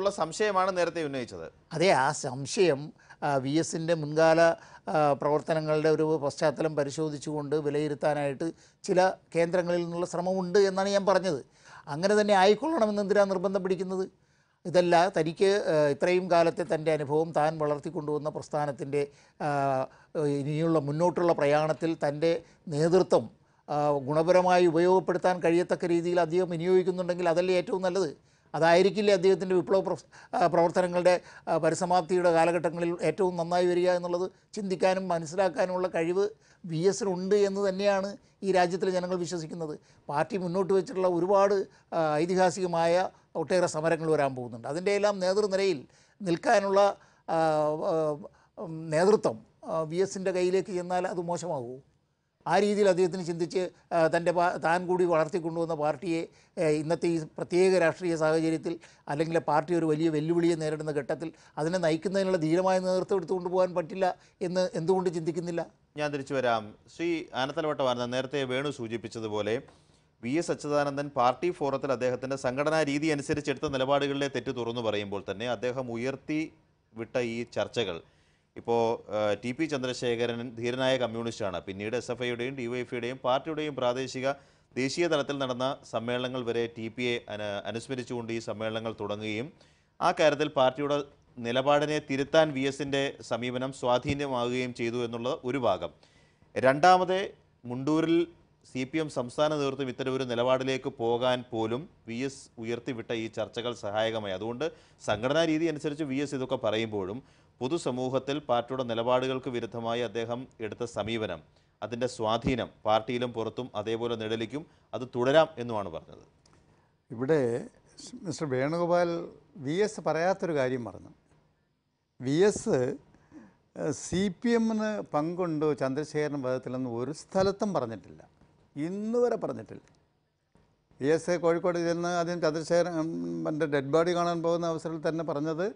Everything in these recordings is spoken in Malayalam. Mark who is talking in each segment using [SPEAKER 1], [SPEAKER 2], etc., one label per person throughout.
[SPEAKER 1] ഉള്ള സംശയമാണ് നേരത്തെ ഉന്നയിച്ചത്
[SPEAKER 2] അതേ ആ സംശയം വി എസിൻ്റെ മുൻകാല ആ, പ്രവർത്തനങ്ങളുടെ ഒരു പശ്ചാത്തലം പരിശോധിച്ചുകൊണ്ട് വിലയിരുത്താനായിട്ട് ചില കേന്ദ്രങ്ങളിൽ നിന്നുള്ള ശ്രമമുണ്ട് എന്നാണ് ഞാൻ പറഞ്ഞത് അങ്ങനെ തന്നെ ആയിക്കൊള്ളണമെന്ന് എന്തിനാണ് നിർബന്ധം പിടിക്കുന്നത് ഇതല്ല തനിക്ക് ആ, ഇത്രയും കാലത്തെ തൻ്റെ അനുഭവം താൻ വളർത്തിക്കൊണ്ടുവന്ന പ്രസ്ഥാനത്തിൻ്റെ ആ, ഇനിയുള്ള മുന്നോട്ടുള്ള പ്രയാണത്തിൽ തൻ്റെ നേതൃത്വം ആ, ഗുണപരമായി ഉപയോഗപ്പെടുത്താൻ കഴിയത്തക്ക രീതിയിൽ അദ്ദേഹം വിനിയോഗിക്കുന്നുണ്ടെങ്കിൽ അതല്ലേ ഏറ്റവും നല്ലത് അതായിരിക്കില്ലേ അദ്ദേഹത്തിൻ്റെ വിപ്ലവ പ്രവ- ആ, പ്രവർത്തനങ്ങളുടെ ആ, പരിസമാപ്തിയുടെ കാലഘട്ടങ്ങളിൽ ഏറ്റവും നന്നായി വരിക എന്നുള്ളത് ചിന്തിക്കാനും മനസ്സിലാക്കാനുമുള്ള കഴിവ് വി എസിനുണ്ട് എന്ന് തന്നെയാണ് ഈ രാജ്യത്തിലെ ജനങ്ങൾ വിശ്വസിക്കുന്നത് പാർട്ടി മുന്നോട്ട് വെച്ചിട്ടുള്ള ഒരുപാട് ആ, ഐതിഹാസികമായ ഒട്ടേറെ സമരങ്ങൾ വരാൻ പോകുന്നുണ്ട് അതിൻ്റെ എല്ലാം നേതൃനിരയിൽ നിൽക്കാനുള്ള ആ, ആ, ഉം, നേതൃത്വം വി എസിൻ്റെ കയ്യിലേക്ക് ചെന്നാൽ അത് മോശമാകുമോ ആ രീതിയിൽ അദ്ദേഹത്തിന് ചിന്തിച്ച് ആ, തൻ്റെ പാ- താൻ കൂടി വളർത്തിക്കൊണ്ടുവന്ന പാർട്ടിയെ ഏ, ഇന്നത്തെ ഈ പ്രത്യേക രാഷ്ട്രീയ സാഹചര്യത്തിൽ അല്ലെങ്കിൽ പാർട്ടി ഒരു വലിയ വെല്ലുവിളിയെ നേരിടുന്ന ഘട്ടത്തിൽ അതിനെ നയിക്കുന്നതിനുള്ള ധീരമായ നേതൃത്വം എടുത്തുകൊണ്ട് പോകാൻ പറ്റില്ല എന്ന് എന്തുകൊണ്ട് ചിന്തിക്കുന്നില്ല
[SPEAKER 1] ഞാൻ തിരിച്ചു വരാം ശ്രീ ആനത്തലവട്ടമായിരുന്ന നേരത്തെ വേണു സൂചിപ്പിച്ചതുപോലെ വി എസ് അച്യുതാനന്ദൻ പാർട്ടി ഫോറത്തിൽ അദ്ദേഹത്തിൻ്റെ സംഘടനാ രീതി അനുസരിച്ച് എടുത്ത നിലപാടുകളിലെ തെറ്റ് തുറന്നു പറയുമ്പോൾ തന്നെ അദ്ദേഹം ഉയർത്തി വിട്ട ഈ ചർച്ചകൾ ഇപ്പോൾ ടി പി ചന്ദ്രശേഖരൻ ധീരനായ കമ്മ്യൂണിസ്റ്റാണ് പിന്നീട് എസ് എഫ് ഐയുടെയും ഡി വൈ എഫിയുടെയും പാർട്ടിയുടെയും പ്രാദേശിക ദേശീയ തലത്തിൽ നടന്ന സമ്മേളനങ്ങൾ വരെ ടി പി എ അനുസ്മരിച്ചുകൊണ്ട് ഈ സമ്മേളനങ്ങൾ തുടങ്ങുകയും ആ കാര്യത്തിൽ പാർട്ടിയുടെ നിലപാടിനെ തിരുത്താൻ വി എസിൻ്റെ സമീപനം സ്വാധീനമാകുകയും ചെയ്തു എന്നുള്ളത് ഒരു ഭാഗം രണ്ടാമത് മുണ്ടൂരിൽ സി പി എം സംസ്ഥാന നേതൃത്വം ഇത്തരമൊരു നിലപാടിലേക്ക് പോകാൻ പോലും വി എസ് ഉയർത്തിവിട്ട ഈ ചർച്ചകൾ സഹായകമായി അതുകൊണ്ട് സംഘടനാ രീതി അനുസരിച്ച് വി എസ് ഇതൊക്കെ പറയുമ്പോഴും പൊതുസമൂഹത്തിൽ പാർട്ടിയുടെ നിലപാടുകൾക്ക് വിരുദ്ധമായി അദ്ദേഹം എടുത്ത സമീപനം അതിൻ്റെ സ്വാധീനം പാർട്ടിയിലും പുറത്തും അതേപോലെ നിഴലിക്കും അത് തുടരാം എന്നുമാണ് പറഞ്ഞത്
[SPEAKER 3] ഇവിടെ മിസ്റ്റർ വേണുഗോപാൽ വി എസ് പറയാത്തൊരു കാര്യം പറഞ്ഞു വി എസ് സി പി എമ്മിന് പങ്കുണ്ടോ ചന്ദ്രശേഖരൻ വധത്തിലെന്ന് ഒരു സ്ഥലത്തും പറഞ്ഞിട്ടില്ല ഇന്ന് വരെ പറഞ്ഞിട്ടില്ല വി എസ് കോഴിക്കോട് ചെന്ന് ആദ്യം ചന്ദ്രശേഖരൻ എൻ്റെ ഡെഡ് ബോഡി കാണാൻ പോകുന്ന അവസരത്തിൽ തന്നെ പറഞ്ഞത്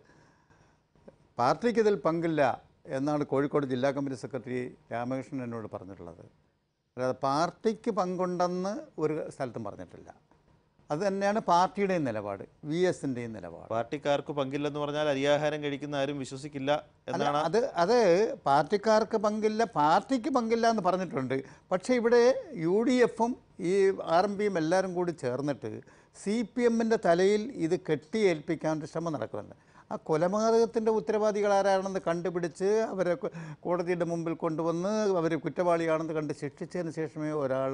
[SPEAKER 3] പാർട്ടിക്ക് ഇതിൽ പങ്കില്ല എന്നാണ് കോഴിക്കോട് ജില്ലാ കമ്മിറ്റി സെക്രട്ടറി രാമകൃഷ്ണൻ എന്നോട് പറഞ്ഞിട്ടുള്ളത് അല്ലാതെ പാർട്ടിക്ക് പങ്കുണ്ടെന്ന് ഒരു സ്ഥലത്തും പറഞ്ഞിട്ടില്ല അത് തന്നെയാണ് പാർട്ടിയുടെയും നിലപാട് വി എസിൻ്റെയും നിലപാട്
[SPEAKER 1] പാർട്ടിക്കാർക്ക് പങ്കില്ലെന്ന് പറഞ്ഞാൽ അരിയാഹാരം കഴിക്കുന്ന ആരും വിശ്വസിക്കില്ല
[SPEAKER 3] അല്ല,
[SPEAKER 1] എന്നാണ്
[SPEAKER 3] അത് അത് പാർട്ടിക്കാർക്ക് പങ്കില്ല പാർട്ടിക്ക് പങ്കില്ല എന്ന് പറഞ്ഞിട്ടുണ്ട് പക്ഷേ ഇവിടെ യു ഡി എഫും ഈ ആർ എം പിയും എല്ലാവരും കൂടി ചേർന്നിട്ട് സി പി എമ്മിൻ്റെ തലയിൽ ഇത് കെട്ടിയേൽപ്പിക്കാനൊരു ശ്രമം നടക്കുന്നുണ്ട് ആ കൊലപാതകത്തിൻ്റെ ഉത്തരവാദികൾ ആരാണെന്ന് കണ്ടുപിടിച്ച് അവരെ കൊ- കോടതിയുടെ മുമ്പിൽ കൊണ്ടുവന്ന് അവർ കുറ്റവാളിയാണെന്ന് കണ്ട് ശിക്ഷിച്ചതിന് ശേഷമേ ഒരാൾ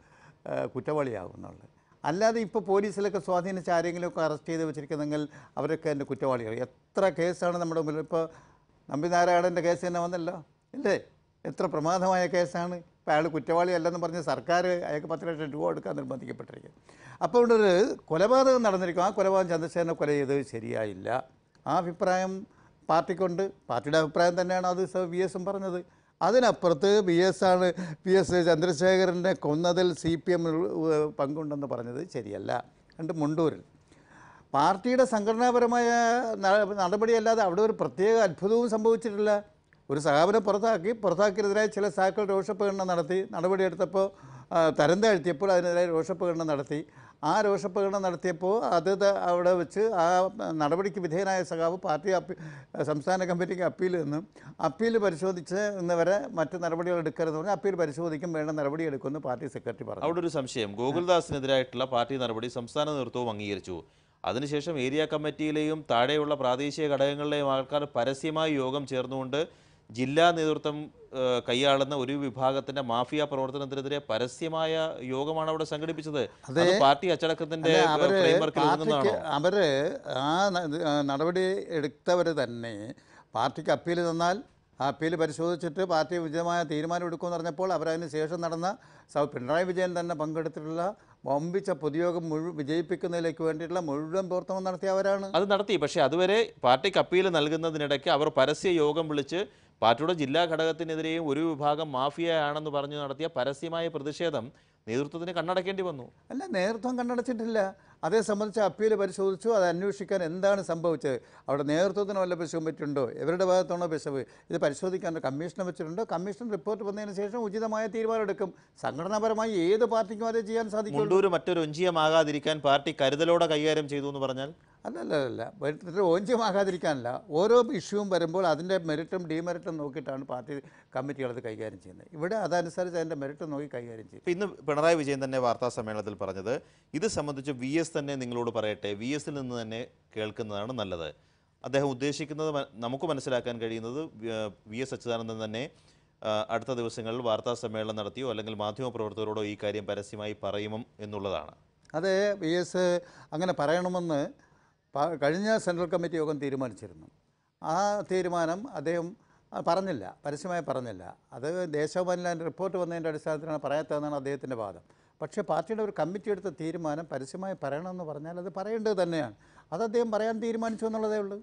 [SPEAKER 3] ആ, കുറ്റവാളിയാകുന്നുള്ളൂ അല്ലാതെ ഇപ്പോൾ പോലീസിലൊക്കെ സ്വാധീനിച്ച് ആരെങ്കിലുമൊക്കെ അറസ്റ്റ് ചെയ്ത് വെച്ചിരിക്കുന്നെങ്കിൽ അവരൊക്കെ എൻ്റെ കുറ്റവാളികൾ എത്ര കേസാണ് നമ്മുടെ മുമ്പിൽ ഇപ്പോൾ നമ്പിനാരായണൻ്റെ കേസ് തന്നെ വന്നല്ലോ ഇല്ലേ എത്ര പ്രമാദമായ കേസാണ് ഇപ്പോൾ അയാൾ കുറ്റവാളിയല്ലെന്ന് പറഞ്ഞ് സർക്കാർ അയാൾക്ക് പത്ത് ലക്ഷം രൂപ കൊടുക്കാൻ നിർബന്ധിക്കപ്പെട്ടിരിക്കും അപ്പോൾ ഇവിടെ ഒരു കൊലപാതകം നടന്നിരിക്കും ആ കൊലപാതകം ചന്ദ്രസേന കൊല ചെയ്തത് ശരിയായില്ല ആ അഭിപ്രായം പാർട്ടിക്കുണ്ട് പാർട്ടിയുടെ അഭിപ്രായം തന്നെയാണ് അത് സർ വി എസും പറഞ്ഞത് അതിനപ്പുറത്ത് വി എസ് ആണ് വി എസ് ചന്ദ്രശേഖരനെ കൊന്നതിൽ സി പി എം പങ്കുണ്ടെന്ന് പറഞ്ഞത് ശരിയല്ല രണ്ട് മുണ്ടൂരിൽ പാർട്ടിയുടെ സംഘടനാപരമായ ന- നടപടിയല്ലാതെ അവിടെ ഒരു പ്രത്യേക അത്ഭുതവും സംഭവിച്ചിട്ടില്ല ഒരു സഹാബിനെ പുറത്താക്കി പുറത്താക്കിയതിനെതിരായി ചില സാക്കൾ രോഷപ്രകടനം നടത്തി നടപടിയെടുത്തപ്പോൾ ആ, തരം താഴ്ത്തിയപ്പോൾ അതിനെതിരായി രോഷപ്രകടനം നടത്തി ആ രോഷപ്രകടനം നടത്തിയപ്പോൾ അത് ത- അവിടെ വെച്ച് ആ നടപടിക്ക് വിധേയനായ സഖാവ് പാർട്ടി അപ്പീ സംസ്ഥാന കമ്മിറ്റിക്ക് അപ്പീൽ നിന്നും അപ്പീൽ പരിശോധിച്ച് ഇന്നവരെ മറ്റ് നടപടികൾ എടുക്കരുതെന്ന് പറഞ്ഞാൽ അപ്പീൽ പരിശോധിക്കും വേണ്ട നടപടി എടുക്കുമെന്ന് പാർട്ടി സെക്രട്ടറി പറഞ്ഞു
[SPEAKER 1] അവിടെ ഒരു സംശയം ഗോകുൽദാസിനെതിരായിട്ടുള്ള പാർട്ടി നടപടി സംസ്ഥാന നേതൃത്വവും അംഗീകരിച്ചു അതിനുശേഷം ഏരിയ കമ്മിറ്റിയിലെയും താഴെയുള്ള പ്രാദേശിക ഘടകങ്ങളിലെയും ആൾക്കാർ പരസ്യമായി യോഗം ചേർന്നുകൊണ്ട് ജില്ലാ നേതൃത്വം ഏഹ്, കൈയാളുന്ന ഒരു വിഭാഗത്തിന്റെ മാഫിയ പ്രവർത്തനത്തിനെതിരെ പരസ്യമായ യോഗമാണ് അവിടെ സംഘടിപ്പിച്ചത് അത് പാർട്ടി അച്ചടക്കത്തിന്റെ
[SPEAKER 3] അല്ല, അവര്
[SPEAKER 1] ഫ്രെയിംവർക്കിൽ
[SPEAKER 3] പാർട്ടിക്ക്
[SPEAKER 1] ഒതുങ്ങുന്നതാണോ
[SPEAKER 3] അവര് ആ ന- ഇത് ആ നടപടി എടുത്തവർ തന്നെ പാർട്ടിക്ക് അപ്പീൽ തന്നാൽ ആ അപ്പീൽ പരിശോധിച്ചിട്ട് പാർട്ടി ഉചിതമായ തീരുമാനം എടുക്കുമെന്ന് പറഞ്ഞപ്പോൾ അവരതിന് ശേഷം നടന്ന സൗ പിണറായി വിജയൻ തന്നെ പങ്കെടുത്തിട്ടുള്ള വമ്പിച്ച പൊതുയോഗം മുഴുവൻ വിജയിപ്പിക്കുന്നതിലേക്ക് വേണ്ടിയിട്ടുള്ള മുഴുവൻ പ്രവർത്തനം നടത്തിയവരാണ്
[SPEAKER 1] അത് നടത്തി പക്ഷേ അതുവരെ പാർട്ടിക്ക് അപ്പീൽ നൽകുന്നതിനിടയ്ക്ക് അവർ പരസ്യ യോഗം വിളിച്ച് പാർട്ടിയുടെ ജില്ലാ ഘടകത്തിനെതിരെയും ഒരു വിഭാഗം മാഫിയയാണെന്ന് പറഞ്ഞു നടത്തിയ പരസ്യമായ പ്രതിഷേധം നേതൃത്വത്തിന് കണ്ണടക്കേണ്ടി വന്നു
[SPEAKER 3] അല്ല നേതൃത്വം കണ്ണടച്ചിട്ടില്ല അതേ സംബന്ധിച്ച് അപ്പീൽ പരിശോധിച്ചു അത് അന്വേഷിക്കാൻ എന്താണ് സംഭവിച്ചത് അവിടെ നേതൃത്വത്തിന് വല്ല പിശവും പറ്റുണ്ടോ ഇവരുടെ ഭാഗത്താണോ പിശവ് ഇത് പരിശോധിക്കാൻ ഒരു കമ്മീഷനെ വെച്ചിട്ടുണ്ടോ കമ്മീഷൻ റിപ്പോർട്ട് വന്നതിന് ശേഷം ഉചിതമായ തീരുമാനം എടുക്കും സംഘടനാപരമായി ഏത് പാർട്ടിക്കും അത് ചെയ്യാൻ സാധിക്കും
[SPEAKER 1] മുണ്ടൂര് മറ്റൊരു ഒഞ്ചിയമാകാതിരിക്കാൻ പാർട്ടി കരുതലോടെ കൈകാര്യം ചെയ്തു എന്ന് പറഞ്ഞാൽ
[SPEAKER 3] അല്ലല്ല അല്ല മെറിറ്റ് ഓഞ്ചമാകാതിരിക്കാനല്ല ഓരോ ഇഷ്യൂവും വരുമ്പോൾ അതിൻ്റെ മെറിറ്റും ഡിമെറിറ്റും നോക്കിയിട്ടാണ് പാർട്ടി കമ്മിറ്റികൾ അത് കൈകാര്യം ചെയ്യുന്നത് ഇവിടെ അതനുസരിച്ച് അതിൻ്റെ മെറിറ്റ് നോക്കി കൈകാര്യം ചെയ്യും
[SPEAKER 1] ഇപ്പൊ ഇന്ന് പിണറായി വിജയൻ തന്നെ വാർത്താ സമ്മേളനത്തിൽ പറഞ്ഞത് ഇത് സംബന്ധിച്ച് വി എസ് തന്നെ നിങ്ങളോട് പറയട്ടെ വി എസിൽ നിന്ന് തന്നെ കേൾക്കുന്നതാണ് നല്ലത് അദ്ദേഹം ഉദ്ദേശിക്കുന്നത് മ- നമുക്ക് മനസ്സിലാക്കാൻ കഴിയുന്നത് വി എസ് അച്യുതാനന്ദൻ തന്നെ ആ, അടുത്ത ദിവസങ്ങളിൽ വാർത്താ സമ്മേളനം നടത്തിയോ അല്ലെങ്കിൽ മാധ്യമപ്രവർത്തകരോടോ ഈ കാര്യം പരസ്യമായി പറയുമോ എന്നുള്ളതാണ്
[SPEAKER 3] അത് വി എസ് അങ്ങനെ പറയണമെന്ന് പ- കഴിഞ്ഞ സെൻട്രൽ കമ്മിറ്റി യോഗം തീരുമാനിച്ചിരുന്നു ആ തീരുമാനം അദ്ദേഹം ആ, പറഞ്ഞില്ല പരസ്യമായി പറഞ്ഞില്ല അത് ദേശാഭിമാനിലെ റിപ്പോർട്ട് വന്നതിൻ്റെ അടിസ്ഥാനത്തിലാണ് പറയാത്തതെന്നാണ് അദ്ദേഹത്തിൻ്റെ വാദം പക്ഷേ പാർട്ടിയുടെ ഒരു കമ്മിറ്റി എടുത്ത തീരുമാനം പരസ്യമായി പറയണമെന്ന് പറഞ്ഞാൽ അത് പറയേണ്ടത് തന്നെയാണ് അത് അദ്ദേഹം പറയാൻ തീരുമാനിച്ചു എന്നുള്ളതേ ഉള്ളൂ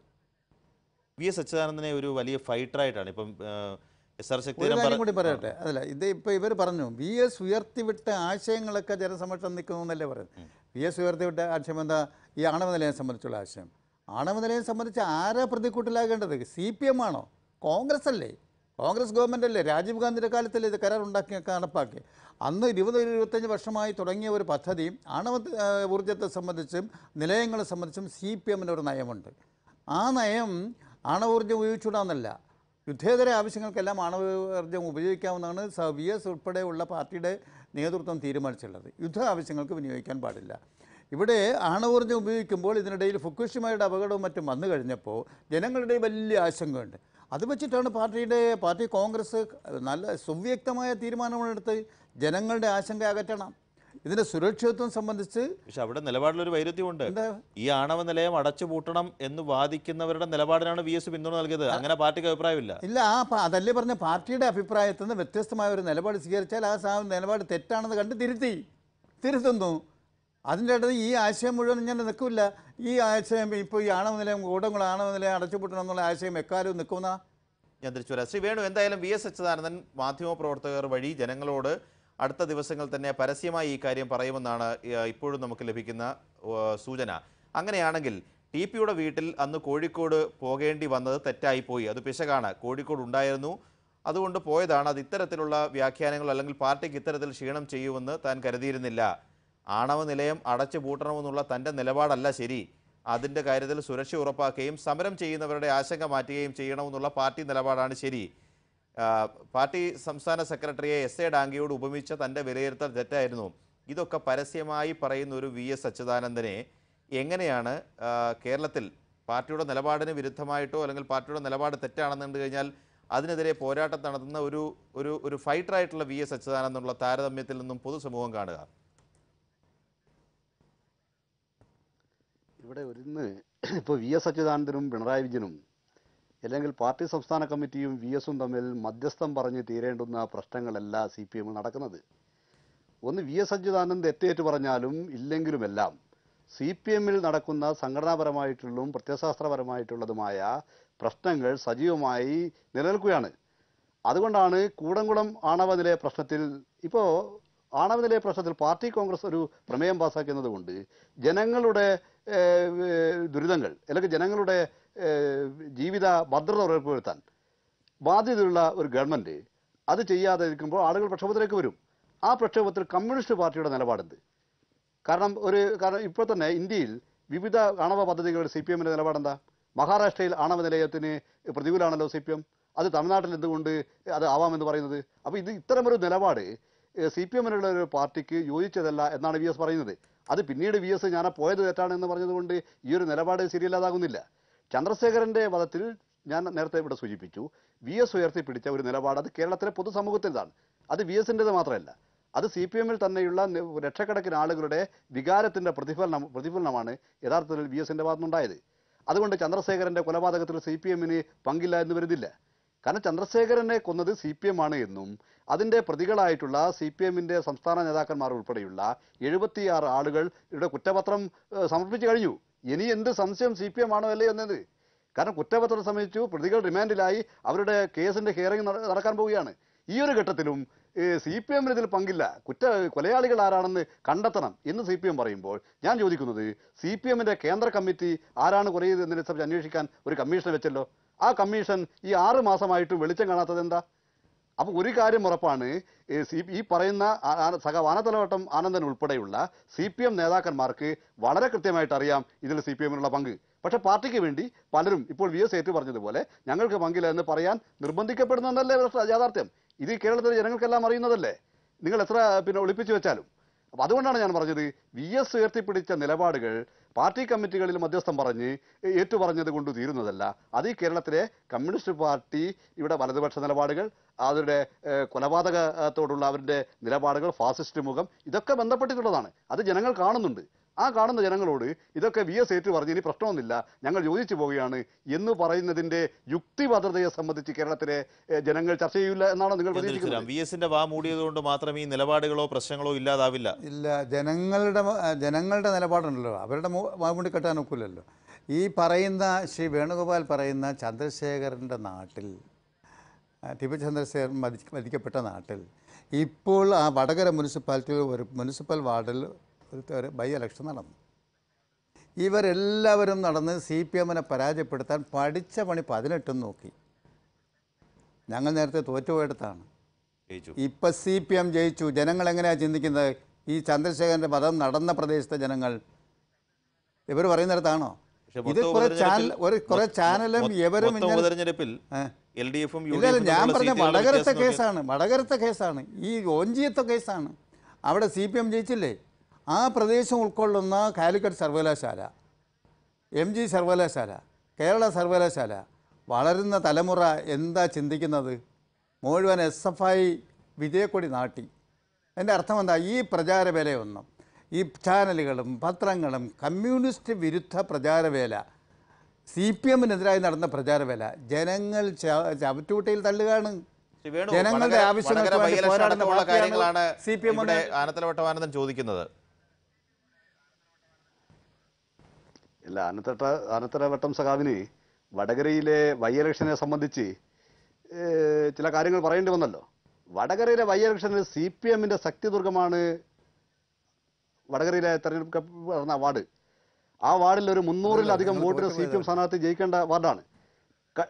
[SPEAKER 1] വി എസ് അച്യുതാനന്ദനെ ഒരു വലിയ ഫൈറ്ററായിട്ടാണ് ഇപ്പം എസ് ആർ
[SPEAKER 3] ഒരു
[SPEAKER 1] ശക്തിധരൻ
[SPEAKER 3] കാര്യം
[SPEAKER 1] പറ-
[SPEAKER 3] കൂടി പറയട്ടെ അതല്ല ഇത് ഇപ്പോൾ ഇവർ പറഞ്ഞു വി എസ് ഉയർത്തിവിട്ട ആശയങ്ങളൊക്കെ ജനസമക്ഷം നിൽക്കുന്നു എന്നല്ലേ പറയുന്നത് വി എസ് ഉയർത്തിവിട്ട ആശയം എന്താ ഈ ആണവ നിലയം സംബന്ധിച്ചുള്ള ആശയം ആണവ നിലയം സംബന്ധിച്ച് ആരാ പ്രതിക്കൂട്ടിലാകേണ്ടത് സി പി എം ആണോ കോൺഗ്രസ് അല്ലേ കോൺഗ്രസ് ഗവൺമെൻറ് അല്ലേ രാജീവ് ഗാന്ധിയുടെ കാലത്തല്ലേ ഇത് കരാർ ഉണ്ടാക്കി നടപ്പാക്കി അന്ന് ഇരുപത് ഇരുപത്തഞ്ച് വർഷമായി തുടങ്ങിയ ഒരു പദ്ധതി ആണവ ആ, ഊർജ്ജത്തെ സംബന്ധിച്ചും നിലയങ്ങളെ സംബന്ധിച്ചും സി പി എമ്മിന് ഒരു നയമുണ്ട് ആ നയം ആണവോർജ്ജം ഉപയോഗിച്ചുകൂടാന്നല്ല യുദ്ധേതര ആവശ്യങ്ങൾക്കെല്ലാം ആണവോർജ്ജം ഉപയോഗിക്കാവുന്നതാണ് സ വി എസ് ഉൾപ്പെടെയുള്ള പാർട്ടിയുടെ നേതൃത്വം തീരുമാനിച്ചിട്ടുള്ളത് യുദ്ധ ആവശ്യങ്ങൾക്ക് വിനിയോഗിക്കാൻ പാടില്ല ഇവിടെ ആണവോർജ്ജം ഉപയോഗിക്കുമ്പോൾ ഇതിനിടയിൽ ഫുക്കുഷിമയുടെ അപകടവും മറ്റും വന്നു കഴിഞ്ഞപ്പോൾ ജനങ്ങളുടെ വലിയ ആശങ്കയുണ്ട് അത് വെച്ചിട്ടാണ് പാർട്ടിയുടെ പാർട്ടി കോൺഗ്രസ് നല്ല സുവ്യക്തമായ തീരുമാനങ്ങളെടുത്ത് ജനങ്ങളുടെ ആശങ്ക അകറ്റണം ഇതിൻ്റെ സുരക്ഷിതത്വം സംബന്ധിച്ച്
[SPEAKER 1] പക്ഷെ അവിടെ നിലപാടിലൊരു വൈരുദ്ധ്യമുണ്ട്
[SPEAKER 3] എന്താ
[SPEAKER 1] ഈ ആണവ നിലയം അടച്ചുപൂട്ടണം എന്ന് വാദിക്കുന്നവരുടെ നിലപാടിനാണ് വി എസ് പിന്തുണ നൽകിയത് അങ്ങനെ പാർട്ടിക്ക് അഭിപ്രായമില്ല
[SPEAKER 3] ഇല്ല ആ പ- അതല്ലേ പറഞ്ഞ പാർട്ടിയുടെ അഭിപ്രായത്തിൽ നിന്ന് വ്യത്യസ്തമായ ഒരു നിലപാട് സ്വീകരിച്ചാൽ ആ സാ നിലപാട് തെറ്റാണെന്ന് കണ്ട് തിരുത്തി തിരുത്തുന്നു അതിൻ്റെ ഇടയിൽ ഈ ആശയം മുഴുവൻ ഇങ്ങനെ നിൽക്കില്ല ഈ ആശയം ഇപ്പോൾ ഈ ആണവ നിലയം കൂടങ്ങൾ ആണവ നിലയം അടച്ചുപൂട്ടണം എന്നുള്ള ആശയം എക്കാലവും നിൽക്കുന്ന
[SPEAKER 1] ഞാൻ തിരിച്ചു വരാം ശ്രീ വേണു എന്തായാലും വി എസ് അച്യുതാനന്ദൻ മാധ്യമപ്രവർത്തകർ വഴി ജനങ്ങളോട് അടുത്ത ദിവസങ്ങൾ തന്നെ പരസ്യമായി ഈ കാര്യം പറയുമെന്നാണ് ഏഹ്, ഇപ്പോഴും നമുക്ക് ലഭിക്കുന്ന ഏഹ്, സൂചന അങ്ങനെയാണെങ്കിൽ ടി പിയുടെ വീട്ടിൽ അന്ന് കോഴിക്കോട് പോകേണ്ടി വന്നത് തെറ്റായിപ്പോയി അത് പിശകാണ് കോഴിക്കോട് ഉണ്ടായിരുന്നു അതുകൊണ്ട് പോയതാണ് അത് ഇത്തരത്തിലുള്ള വ്യാഖ്യാനങ്ങൾ അല്ലെങ്കിൽ പാർട്ടിക്ക് ഇത്തരത്തിൽ ക്ഷീണം ചെയ്യുമെന്ന് താൻ കരുതിയിരുന്നില്ല ആണവ നിലയം അടച്ചു പൂട്ടണമെന്നുള്ള തൻ്റെ നിലപാടല്ല ശരി അതിൻ്റെ കാര്യത്തിൽ സുരക്ഷ ഉറപ്പാക്കുകയും സമരം ചെയ്യുന്നവരുടെ ആശങ്ക മാറ്റുകയും ചെയ്യണമെന്നുള്ള പാർട്ടി നിലപാടാണ് ശരി ആ, പാർട്ടി സംസ്ഥാന സെക്രട്ടറിയെ എസ് എ ഡാംഗിയോട് ഉപമിച്ച തൻ്റെ വിലയിരുത്തൽ തെറ്റായിരുന്നു ഇതൊക്കെ പരസ്യമായി പറയുന്ന ഒരു വി എസ് അച്യുതാനന്ദനെ എങ്ങനെയാണ് ആ, കേരളത്തിൽ പാർട്ടിയുടെ നിലപാടിന് വിരുദ്ധമായിട്ടോ അല്ലെങ്കിൽ പാർട്ടിയുടെ നിലപാട് തെറ്റാണെന്ന് കണ്ടു കഴിഞ്ഞാൽ അതിനെതിരെ പോരാട്ടം നടത്തുന്ന ഒരു ഒരു ഒരു ഫൈറ്ററായിട്ടുള്ള വി എസ് അച്യുതാനന്ദനുള്ള താരതമ്യത്തിൽ നിന്നും പൊതുസമൂഹം കാണുക
[SPEAKER 4] ഇവിടെ ഒരുന്ന് ഇപ്പോൾ വി എസ് അച്യുതാനന്ദനും പിണറായി വിജയനും അല്ലെങ്കിൽ പാർട്ടി സംസ്ഥാന കമ്മിറ്റിയും വി എസും തമ്മിൽ മധ്യസ്ഥം പറഞ്ഞ് തീരേണ്ടുന്ന പ്രശ്നങ്ങളല്ല സി പി എമ്മിൽ നടക്കുന്നത് ഒന്ന് വി എസ് അച്യുതാനന്ദ് എത്തേറ്റ് പറഞ്ഞാലും ഇല്ലെങ്കിലുമെല്ലാം സി പി എമ്മിൽ നടക്കുന്ന സംഘടനാപരമായിട്ടുള്ളതും പ്രത്യയശാസ്ത്രപരമായിട്ടുള്ളതുമായ പ്രശ്നങ്ങൾ സജീവമായി നിലനിൽക്കുകയാണ് അതുകൊണ്ടാണ് കൂടംകുളം ആണവ നിലയ പ്രശ്നത്തിൽ ഇപ്പോൾ ആണവ നിലയ പ്രശ്നത്തിൽ പാർട്ടി കോൺഗ്രസ് ഒരു പ്രമേയം പാസ്സാക്കുന്നത് കൊണ്ട് ജനങ്ങളുടെ ഏഹ്, ഏഹ്, ദുരിതങ്ങൾ അല്ലെങ്കിൽ ജനങ്ങളുടെ ഏഹ്, ജീവിത ഭദ്രത ഉറപ്പുവരുത്താൻ ബാധ്യതയുള്ള ഒരു ഗവൺമെൻറ് അത് ചെയ്യാതെ ഇരിക്കുമ്പോൾ ആളുകൾ പ്രക്ഷോഭത്തിലേക്ക് വരും ആ പ്രക്ഷോഭത്തിൽ കമ്മ്യൂണിസ്റ്റ് പാർട്ടിയുടെ നിലപാടുണ്ട് കാരണം ഒരു കാരണം ഇപ്പോൾ തന്നെ ഇന്ത്യയിൽ വിവിധ ആണവ പദ്ധതികളുടെ സി പി എമ്മിൻ്റെ നിലപാടെന്താ മഹാരാഷ്ട്രയിൽ ആണവ നിലയത്തിന് പ്രതികൂലമാണല്ലോ സി പി എം അത് തമിഴ്നാട്ടിൽ എന്തുകൊണ്ട് അത് ആവാമെന്ന് പറയുന്നത് അപ്പോൾ ഇത് ഇത്തരമൊരു നിലപാട് സി പി എമ്മിനുള്ള ഒരു പാർട്ടിക്ക് യോജിച്ചതല്ല എന്നാണ് വി എസ് പറയുന്നത് അത് പിന്നീട് വി എസ് ഞാൻ പോയത് തെറ്റാണെന്ന് പറഞ്ഞതുകൊണ്ട് ഈ ഒരു നിലപാട് ശരിയല്ലാതാകുന്നില്ല ചന്ദ്രശേഖരൻ്റെ വധത്തിൽ ഞാൻ നേരത്തെ ഇവിടെ സൂചിപ്പിച്ചു വി എസ് ഉയർത്തിപ്പിടിച്ച ഒരു നിലപാട് അത് കേരളത്തിലെ പൊതുസമൂഹത്തിൻ്റെതാണ് അത് വി എസിൻ്റെത് മാത്രമല്ല അത് സി പി എമ്മിൽ തന്നെയുള്ള നി- ലക്ഷക്കണക്കിന് ആളുകളുടെ വികാരത്തിൻ്റെ പ്രതിഫലനം പ്രതിഫലനമാണ് യഥാർത്ഥത്തിൽ വി എസിൻ്റെ ഭാഗത്തുനിന്നുണ്ടായത് അതുകൊണ്ട് ചന്ദ്രശേഖരൻ്റെ കൊലപാതകത്തിൽ സി പി എമ്മിന് പങ്കില്ല എന്ന് വരുന്നില്ല കാരണം ചന്ദ്രശേഖരനെ കൊന്നത് സി പി എം ആണ് എന്നും അതിൻ്റെ പ്രതികളായിട്ടുള്ള സി പി എമ്മിൻ്റെ സംസ്ഥാന നേതാക്കന്മാർ ഉൾപ്പെടെയുള്ള എഴുപത്തിയാറ് ആളുകൾ ഇവിടെ കുറ്റപത്രം ഏഹ്, സമർപ്പിച്ചു കഴിഞ്ഞു ഇനി എന്ത് സംശയം സി പി എം ആണോ അല്ലേ എന്നത് കാരണം കുറ്റപത്രം സമർപ്പിച്ചു പ്രതികൾ റിമാൻഡിലായി അവരുടെ കേസിൻ്റെ ഹിയറിംഗ് നടക്കാൻ പോവുകയാണ് ഈ ഒരു ഘട്ടത്തിലും സി പി എമ്മിന് ഇതിൽ പങ്കില്ല കുറ്റ കൊലയാളികൾ ആരാണെന്ന് കണ്ടെത്തണം എന്ന് സി പി എം പറയുമ്പോൾ ഞാൻ ചോദിക്കുന്നത് സി പി എമ്മിൻ്റെ കേന്ദ്ര കമ്മിറ്റി ആരാണ് കൊല ചെയ്തതിനെ സംബന്ധിച്ച് അന്വേഷിക്കാൻ ഒരു കമ്മീഷൻ വെച്ചല്ലോ ആ കമ്മീഷൻ ഈ ആറ് മാസമായിട്ടും വെളിച്ചം കാണാത്തത് എന്താ അപ്പോൾ ഒരു കാര്യം ഉറപ്പാണ് ഈ സി ഈ പറയുന്ന ആ- ആ- സഖ വാനത്തലവട്ടം ആനന്ദൻ ഉൾപ്പെടെയുള്ള സി പി എം നേതാക്കന്മാർക്ക് വളരെ കൃത്യമായിട്ട് അറിയാം ഇതിൽ സി പി എമ്മിനുള്ള പങ്ക് പക്ഷേ പാർട്ടിക്ക് വേണ്ടി പലരും ഇപ്പോൾ വി എസ് ഏറ്റു പറഞ്ഞതുപോലെ ഞങ്ങൾക്ക് പങ്കില്ല എന്ന് പറയാൻ നിർബന്ധിക്കപ്പെടുന്നതല്ലേ യാഥാർത്ഥ്യം ഇത് ഈ കേരളത്തിലെ ജനങ്ങൾക്കെല്ലാം അറിയുന്നതല്ലേ നിങ്ങൾ എത്ര പിന്നെ ഒളിപ്പിച്ചു വെച്ചാലും അപ്പോൾ അതുകൊണ്ടാണ് ഞാൻ പറഞ്ഞത് വി എസ് ഉയർത്തിപ്പിടിച്ച നിലപാടുകൾ പാർട്ടി കമ്മിറ്റികളിൽ മധ്യസ്ഥം പറഞ്ഞ് ഏറ്റു പറഞ്ഞത് കൊണ്ട് തീരുന്നതല്ല അത് ഈ കേരളത്തിലെ കമ്മ്യൂണിസ്റ്റ് പാർട്ടി ഇവിടെ വലതുപക്ഷ നിലപാടുകൾ അവരുടെ ഏഹ്, കൊലപാതകത്തോടുള്ള അവരുടെ നിലപാടുകൾ ഫാസിസ്റ്റ് മുഖം ഇതൊക്കെ ബന്ധപ്പെട്ടിട്ടുള്ളതാണ് അത് ജനങ്ങൾ കാണുന്നുണ്ട് ആ കാണുന്ന ജനങ്ങളോട് ഇതൊക്കെ വി എസ് ഏറ്റു പറഞ്ഞ് ഇനി പ്രശ്നമൊന്നുമില്ല ഞങ്ങൾ യോജിച്ചു പോവുകയാണ് എന്ന് പറയുന്നതിന്റെ യുക്തിഭദ്രതയെ സംബന്ധിച്ച് കേരളത്തിലെ ഏഹ്, ജനങ്ങൾ ചർച്ച ചെയ്യില്ല എന്നാണോ നിങ്ങൾ പ്രതീക്ഷിക്കുന്നത്
[SPEAKER 1] വി എസിന്റെ വാ മൂടിയതുകൊണ്ട് മാത്രം ഈ നിലപാടുകളോ പ്രശ്നങ്ങളോ ഇല്ലാതാവില്ല
[SPEAKER 3] ഇല്ല ജനങ്ങളുടെ മ- ജനങ്ങളുടെ നിലപാടുണ്ടല്ലോ അവരുടെ മു- വാമുണ്ടി കെട്ടാൻ ഒക്കില്ലല്ലോ ഈ പറയുന്ന ശ്രീ വേണുഗോപാൽ പറയുന്ന ചന്ദ്രശേഖരൻ്റെ നാട്ടിൽ ആ, ടിപ്പു ചന്ദ്രശേഖരൻ മതി മരിക്കപ്പെട്ട നാട്ടിൽ ഇപ്പോൾ ആ വടകര മുനിസിപ്പാലിറ്റിയിൽ ഒരു മുനിസിപ്പൽ വാർഡിൽ ഒരു ഒരു ബൈ ഇലക്ഷൻ നടന്നു ഇവരെല്ലാവരും നടന്ന് സി പി എമ്മിനെ പരാജയപ്പെടുത്താൻ പഠിച്ച പണി പതിനെട്ടും നോക്കി ഞങ്ങൾ നേരത്തെ തോറ്റുപോയെടുത്താണ്
[SPEAKER 1] ജയിച്ചു
[SPEAKER 3] ഇപ്പം സി പി എം ജയിച്ചു ജനങ്ങൾ എങ്ങനെയാണ് ചിന്തിക്കുന്നത് ഈ ചന്ദ്രശേഖരൻ്റെ വധം നടന്ന പ്രദേശത്തെ ജനങ്ങൾ ഇവർ പറയുന്നിടത്താണോ
[SPEAKER 1] പക്ഷേ
[SPEAKER 3] ഇത്
[SPEAKER 1] മൊത്തം
[SPEAKER 3] കുറെ
[SPEAKER 1] ഉപതെരഞ്ഞെടുപ്പിൽ
[SPEAKER 3] ചാനൽ ഒരു കുറെ
[SPEAKER 1] മൊ-
[SPEAKER 3] ചാനലും
[SPEAKER 1] മൊ-
[SPEAKER 3] ഇവരും
[SPEAKER 1] മൊത്തം
[SPEAKER 3] ഇങ്ങനെ
[SPEAKER 1] ഉപതെരഞ്ഞെടുപ്പിൽ
[SPEAKER 3] ഏ.
[SPEAKER 1] എൽ ഡി എഫും യു
[SPEAKER 3] ഇല്ല ഇല്ല, ഞാൻ പറഞ്ഞ വടകരത്തെ
[SPEAKER 1] വ്യത്യാസം
[SPEAKER 3] കേസാണ് വടകരത്തെ കേസാണ് ഈ ഓഞ്ചിയത്തെ കേസാണ് അവിടെ സി പി എം ജയിച്ചില്ലേ ആ പ്രദേശം ഉൾക്കൊള്ളുന്ന കാലിക്കറ്റ് സർവകലാശാല എം ജി സർവകലാശാല കേരള സർവകലാശാല വളരുന്ന തലമുറ എന്താ ചിന്തിക്കുന്നത് മുഴുവൻ എസ് എഫ് ഐ വിജയക്കൊടി നാട്ടി എൻ്റെ അർത്ഥം എന്താ ഈ പ്രചാരവേലയൊന്നും ഈ ചാനലുകളും പത്രങ്ങളും കമ്മ്യൂണിസ്റ്റ് വിരുദ്ധ പ്രചാരവേല സി പി എമ്മിനെതിരായി നടന്ന പ്രചാരവേല ജനങ്ങൾ ച- ചവറ്റുകുട്ടയിൽ തള്ളുകയാണ്
[SPEAKER 1] ശ്രീ വേണു,
[SPEAKER 3] ജനങ്ങളുടെ
[SPEAKER 1] വടകര-
[SPEAKER 3] ആവശ്യങ്ങൾക്ക്
[SPEAKER 1] വടകര
[SPEAKER 3] വേണ്ടി
[SPEAKER 1] by-election
[SPEAKER 3] പോരാടുന്ന
[SPEAKER 1] അടക്കമുള്ള കാര്യങ്ങളാണ്
[SPEAKER 3] പാർട്ടിയാണ് സി പി എം
[SPEAKER 1] ഇവിടെ ആനത്തലവട്ടമാനന്ദൻ ചോദിക്കുന്നത്
[SPEAKER 4] ഇല്ല അനത്തട്ട അനത്തലവട്ടം സഖാവിന് വടകരയിലെ വൈ ഇലക്ഷനെ സംബന്ധിച്ച് ഏഹ്, ചില കാര്യങ്ങൾ പറയേണ്ടി വന്നല്ലോ വടകരയിലെ വൈ ഇലക്ഷനിൽ സി പി എമ്മിന്റെ ശക്തിദുർഗമാണ് വടകരയിലെ തെരഞ്ഞെടുപ്പ് നടന്ന വാർഡ് ആ വാർഡിൽ ഒരു മുന്നൂറിലധികം
[SPEAKER 3] നിങ്ങൾ
[SPEAKER 4] വോട്ടിന് സി പി എം
[SPEAKER 3] തോറ്റുപോയതാണ്.
[SPEAKER 4] സ്ഥാനാർത്ഥി ജയിക്കേണ്ട വാർഡാണ് ക-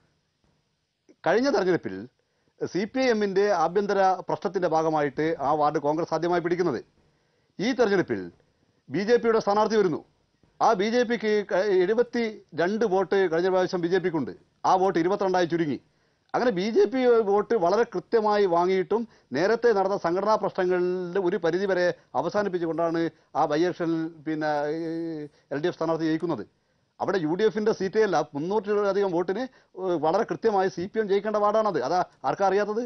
[SPEAKER 4] കഴിഞ്ഞ തെരഞ്ഞെടുപ്പിൽ സി പി ഐ എമ്മിന്റെ ആഭ്യന്തര പ്രശ്നത്തിന്റെ ഭാഗമായിട്ട് ആ വാർഡ് കോൺഗ്രസ് ആദ്യമായി പിടിക്കുന്നത് ഈ തെരഞ്ഞെടുപ്പിൽ ബി ജെ പിയുടെ സ്ഥാനാർത്ഥി വരുന്നു ആ ബി ജെ പിക്ക് എഴുപത്തി രണ്ട് വോട്ട് കഴിഞ്ഞ പ്രാവശ്യം ബി ജെ പിക്കുണ്ട് ആ വോട്ട് ഇരുപത്തിരണ്ടായി ചുരുങ്ങി അങ്ങനെ ബി ജെ പി വോട്ട് വളരെ കൃത്യമായി വാങ്ങിയിട്ടും നേരത്തെ നടന്ന സംഘടനാ പ്രശ്നങ്ങളുടെ ഒരു പരിധി വരെ അവസാനിപ്പിച്ചുകൊണ്ടാണ് ആ ബൈ ഇലക്ഷനിൽ പിന്നെ എൽ ഡി എഫ് സ്ഥാനാർത്ഥി ജയിക്കുന്നത് അവിടെ യു ഡി എഫിന്റെ സീറ്റേ അല്ല മുന്നൂറ്റിലധികം വോട്ടിന് ഏഹ് വളരെ കൃത്യമായി സി പി എം ജയിക്കേണ്ട വാർഡാണത് അതാ ആർക്കാ അറിയാത്തത്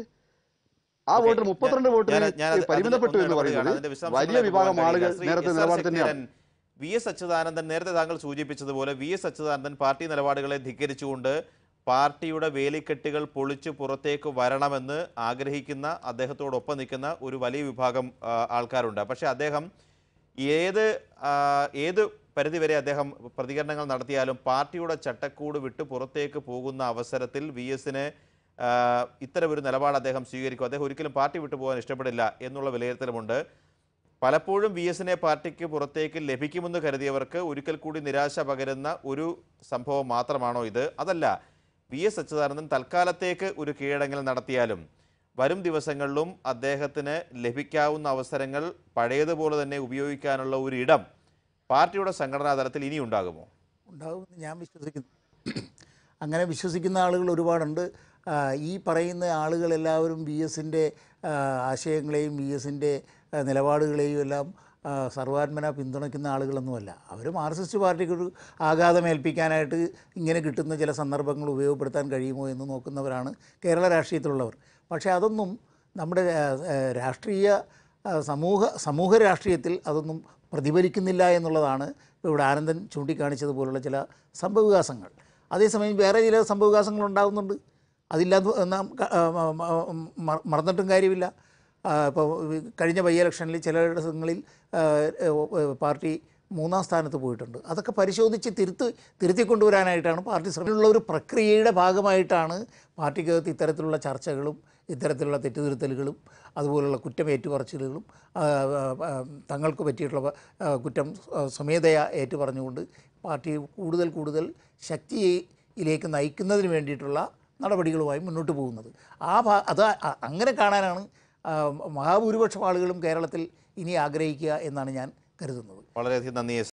[SPEAKER 4] ആ
[SPEAKER 1] ഓക്കേ,
[SPEAKER 4] വോട്ടിൽ മുപ്പത്തിരണ്ട്
[SPEAKER 1] ഞാൻ-
[SPEAKER 4] വോട്ടിന്
[SPEAKER 1] ഞാൻ- ഞാൻ അത്
[SPEAKER 4] പരിമിതപ്പെട്ടു
[SPEAKER 1] ഒന്ന്
[SPEAKER 4] എന്ന്
[SPEAKER 1] ഇടപെടുകയാണ്.
[SPEAKER 4] പറയുന്നത്
[SPEAKER 1] അതിന്റെ
[SPEAKER 4] വലിയ
[SPEAKER 1] വിശദാംശങ്ങളിലേക്ക്
[SPEAKER 4] വിഭാഗം
[SPEAKER 1] പോകാൻ
[SPEAKER 4] ആളുകൾ
[SPEAKER 1] കഴിയില്ല. ശ്രീ
[SPEAKER 4] നേരത്തെ
[SPEAKER 1] എസ് ആർ
[SPEAKER 4] നിലപാട് തന്നെയാണ്
[SPEAKER 1] ശക്തിധരൻ, വി എസ് അച്യുതാനന്ദൻ നേരത്തെ താങ്കൾ സൂചിപ്പിച്ചതുപോലെ വി എസ് അച്യുതാനന്ദൻ പാർട്ടി നിലപാടുകളെ ധിക്കരിച്ചുകൊണ്ട് പാർട്ടിയുടെ വേലിക്കെട്ടുകൾ പൊളിച്ചു പുറത്തേക്ക് വരണമെന്ന് ആഗ്രഹിക്കുന്ന അദ്ദേഹത്തോടൊപ്പം നിൽക്കുന്ന ഒരു വലിയ വിഭാഗം ആ, ആൾക്കാരുണ്ട് പക്ഷേ അദ്ദേഹം ഏത് ആ, ഏത് പരിധിവരെ അദ്ദേഹം പ്രതികരണങ്ങൾ നടത്തിയാലും പാർട്ടിയുടെ ചട്ടക്കൂട് വിട്ട് പുറത്തേക്ക് പോകുന്ന അവസരത്തിൽ വി എസിന് ഇത്തരമൊരു നിലപാട് അദ്ദേഹം സ്വീകരിക്കും അദ്ദേഹം ഒരിക്കലും പാർട്ടി വിട്ടു പോകാൻ ഇഷ്ടപ്പെടില്ല എന്നുള്ള വിലയിരുത്തലുമുണ്ട് പലപ്പോഴും വി എസിനെ പാർട്ടിക്ക് പുറത്തേക്ക് ലഭിക്കുമെന്ന് കരുതിയവർക്ക് ഒരിക്കൽ കൂടി നിരാശ പകരുന്ന ഒരു സംഭവം മാത്രമാണോ ഇത് അതല്ല വി എസ് അച്യുതാനന്ദൻ തൽക്കാലത്തേക്ക് ഒരു കീഴടങ്ങൽ നടത്തിയാലും വരും ദിവസങ്ങളിലും അദ്ദേഹത്തിന് ലഭിക്കാവുന്ന അവസരങ്ങൾ പഴയതുപോലെ തന്നെ ഉപയോഗിക്കാനുള്ള ഒരു ഇടം പാർട്ടിയുടെ സംഘടനാ തലത്തിൽ ഇനി ഉണ്ടാകുമോ
[SPEAKER 2] ഉണ്ടാകുമെന്ന് ഞാൻ വിശ്വസിക്കുന്നു അങ്ങനെ വിശ്വസിക്കുന്ന ആളുകൾ ഒരുപാടുണ്ട് ആ, ഈ പറയുന്ന ആളുകളെല്ലാവരും വി എസിൻ്റെ ആശയങ്ങളെയും വി എസിൻ്റെ നിലപാടുകളെയും എല്ലാം ആ, സർവാത്മന പിന്തുണയ്ക്കുന്ന ആളുകളൊന്നുമല്ല അവർ മാർക്സിസ്റ്റ് പാർട്ടിക്ക് ഒരു ആഘാതം ഏൽപ്പിക്കാനായിട്ട് ഇങ്ങനെ കിട്ടുന്ന ചില സന്ദർഭങ്ങൾ ഉപയോഗപ്പെടുത്താൻ കഴിയുമോ എന്ന് നോക്കുന്നവരാണ് കേരള രാഷ്ട്രീയത്തിലുള്ളവർ പക്ഷേ അതൊന്നും നമ്മുടെ ആ, ആ, രാഷ്ട്രീയ ആ, സമൂഹ സമൂഹ രാഷ്ട്രീയത്തിൽ അതൊന്നും പ്രതിഫലിക്കുന്നില്ല എന്നുള്ളതാണ് ഇപ്പോൾ ഇവിടെ ആനന്ദൻ ചൂണ്ടിക്കാണിച്ചതുപോലുള്ള ചില സംഭവവികാസങ്ങൾ അതേസമയം വേറെ ചില സംഭവവികാസങ്ങൾ ഉണ്ടാകുന്നുണ്ട് അതില്ലാതെ നാം ക- ആ, മ- മ- മ- മറന്നിട്ടും കാര്യമില്ല ആ, ഇപ്പോൾ കഴിഞ്ഞ ബൈ ഇലക്ഷനിൽ ചിലയിടങ്ങളിൽ ആ, ഏ, പാർട്ടി മൂന്നാം സ്ഥാനത്ത് പോയിട്ടുണ്ട് അതൊക്കെ പരിശോധിച്ച് തിരുത്ത് തിരുത്തിക്കൊണ്ടുവരാനായിട്ടാണ് പാർട്ടി ശ്രമമുള്ള ഒരു പ്രക്രിയയുടെ ഭാഗമായിട്ടാണ് പാർട്ടിക്കകത്ത് ഇത്തരത്തിലുള്ള ചർച്ചകളും ഇത്തരത്തിലുള്ള തെറ്റുതിരുത്തലുകളും അതുപോലുള്ള കുറ്റം ഏറ്റുപറച്ചിലുകളും ആ, ആ, ആ, തങ്ങൾക്ക് പറ്റിയിട്ടുള്ള ആ, കുറ്റം ആ, സ്വമേധയാ ഏറ്റുപറഞ്ഞുകൊണ്ട് പാർട്ടി കൂടുതൽ കൂടുതൽ ശക്തിയിലേക്ക് നയിക്കുന്നതിന് വേണ്ടിയിട്ടുള്ള നടപടികളുമായി മുന്നോട്ട് പോകുന്നത് ആ ഭാ അത് അ- അങ്ങനെ കാണാനാണ് ആ, മഹാഭൂരിപക്ഷം ആളുകളും കേരളത്തിൽ ഇനി ആഗ്രഹിക്കുക എന്നാണ് ഞാൻ കരുതുന്നത്
[SPEAKER 1] വളരെയധികം നന്ദി എസ്